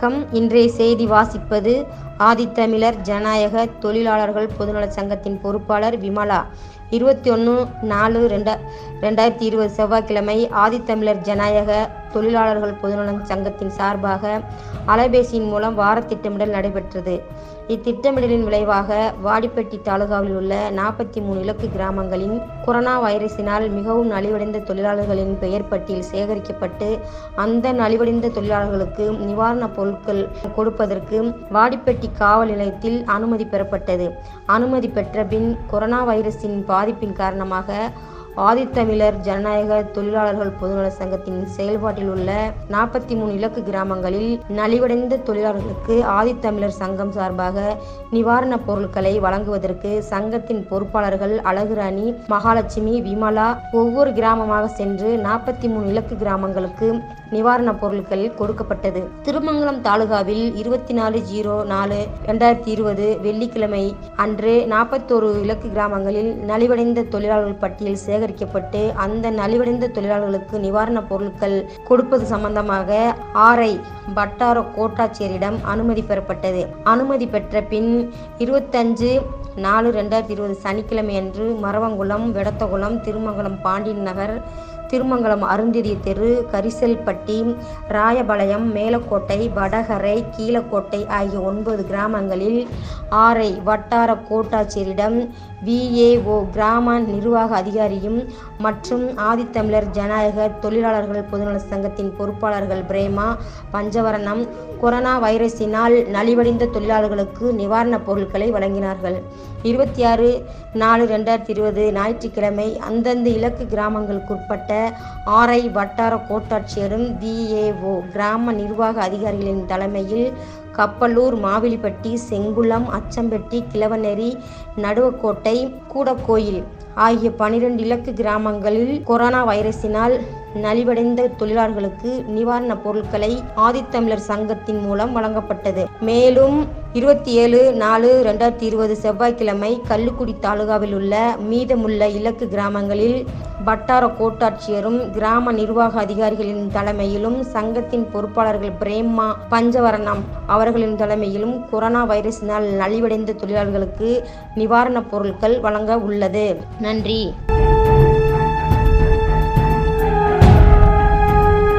வணக்கம் இன்றைய செய்தி வாசிப்பது ஆதித்தமிழர் ஜனநாயக தொழிலாளர்கள் பொதுநலச் சங்கத்தின் பொறுப்பாளர் விமலா இருபத்தி ஒன்று நாலு ரெண்டா ரெண்டாயிரத்தி இருபது செவ்வாய்க்கிழமை ஆதித்தமிழர் ஜனநாயக தொழிலாளர்கள் பொதுநலச் சங்கத்தின் சார்பாக அலைபேசியின் மூலம் வார திட்டமிடல் நடைபெற்றது இத்திட்டமிடலின் விளைவாக வாடிப்பட்டி தாலுகாவில் உள்ள நாற்பத்தி மூணு இலக்கு கிராமங்களின் கொரோனா வைரஸினால் மிகவும் நலிவடைந்த தொழிலாளர்களின் பெயர் பட்டியல் சேகரிக்கப்பட்டு அந்த நலிவடைந்த தொழிலாளர்களுக்கு நிவாரணப் பொருட்கள் கொடுப்பதற்கு வாடிப்பட்டி காவல் நிலையத்தில் அனுமதி பெறப்பட்டது அனுமதி பெற்ற பின் கொரோனா வைரஸின் பாதிப்பின் காரணமாக ஆதித்தமிழர் ஜனநாயக தொழிலாளர்கள் பொதுநல சங்கத்தின் செயல்பாட்டில் உள்ள நாற்பத்தி மூணு இலக்கு கிராமங்களில் நலிவடைந்த தொழிலாளர்களுக்கு ஆதித்தமிழர் சங்கம் சார்பாக நிவாரணப் பொருட்களை வழங்குவதற்கு சங்கத்தின் பொறுப்பாளர்கள் அழகுராணி மகாலட்சுமி விமலா ஒவ்வொரு கிராமமாக சென்று நாற்பத்தி மூணு இலக்கு கிராமங்களுக்கு நிவாரணப் பொருட்கள் கொடுக்கப்பட்டது திருமங்கலம் தாலுகாவில் இருபத்தி நாலு ஜீரோ நாலு ரெண்டாயிரத்தி இருபது வெள்ளிக்கிழமை அன்று நாற்பத்தோரு இலக்கு கிராமங்களில் நலிவடைந்த தொழிலாளர்கள் பட்டியல் சேகரிக்கப்பட்டு அந்த நலிவடைந்த தொழிலாளர்களுக்கு நிவாரணப் பொருட்கள் கொடுப்பது சம்பந்தமாக ஆரை வட்டார கோட்டாட்சியரிடம் அனுமதி பெறப்பட்டது அனுமதி பெற்ற பின் இருபத்தஞ்சு நாலு ரெண்டாயிரத்தி இருபது சனிக்கிழமை அன்று மரவங்குளம் வெடத்தகுளம் திருமங்கலம் பாண்டியன் நகர் திருமங்கலம் அருந்ததி தெரு கரிசல்பட்டி ராயபாளையம் மேலக்கோட்டை வடகரை கீழக்கோட்டை ஆகிய ஒன்பது கிராமங்களில் ஆரை வட்டார கோட்டாட்சியரிடம் விஏஓ கிராம நிர்வாக அதிகாரியும் மற்றும் ஆதித்தமிழர் ஜனநாயக தொழிலாளர்கள் பொதுநல சங்கத்தின் பொறுப்பாளர்கள் பிரேமா பஞ்சவரணம் கொரோனா வைரஸினால் நலிவடைந்த தொழிலாளர்களுக்கு நிவாரணப் பொருட்களை வழங்கினார்கள் இருபத்தி ஆறு நாலு ரெண்டாயிரத்தி இருபது ஞாயிற்றுக்கிழமை அந்தந்த இலக்கு கிராமங்களுக்குட்பட்ட ஆர்ஐ வட்டார கோட்டாட்சியரும் விஏஓ கிராம நிர்வாக அதிகாரிகளின் தலைமையில் கப்பலூர் மாவிலிப்பட்டி செங்குளம் அச்சம்பட்டி கிழவநேரி நடுவக்கோட்டை கூடக்கோயில் ஆகிய பனிரெண்டு இலக்கு கிராமங்களில் கொரோனா வைரஸினால் நலிவடைந்த தொழிலாளர்களுக்கு நிவாரணப் பொருட்களை ஆதித்தமிழர் சங்கத்தின் மூலம் வழங்கப்பட்டது மேலும் இருபத்தி ஏழு நாலு ரெண்டாயிரத்தி இருபது செவ்வாய்க்கிழமை கள்ளுக்குடி தாலுகாவில் உள்ள மீதமுள்ள இலக்கு கிராமங்களில் வட்டார கோட்டாட்சியரும் கிராம நிர்வாக அதிகாரிகளின் தலைமையிலும் சங்கத்தின் பொறுப்பாளர்கள் பிரேமா பஞ்சவரணம் அவர்களின் தலைமையிலும் கொரோனா வைரஸினால் நலிவடைந்த தொழிலாளர்களுக்கு நிவாரணப் பொருட்கள் வழங்க உள்ளது நன்றி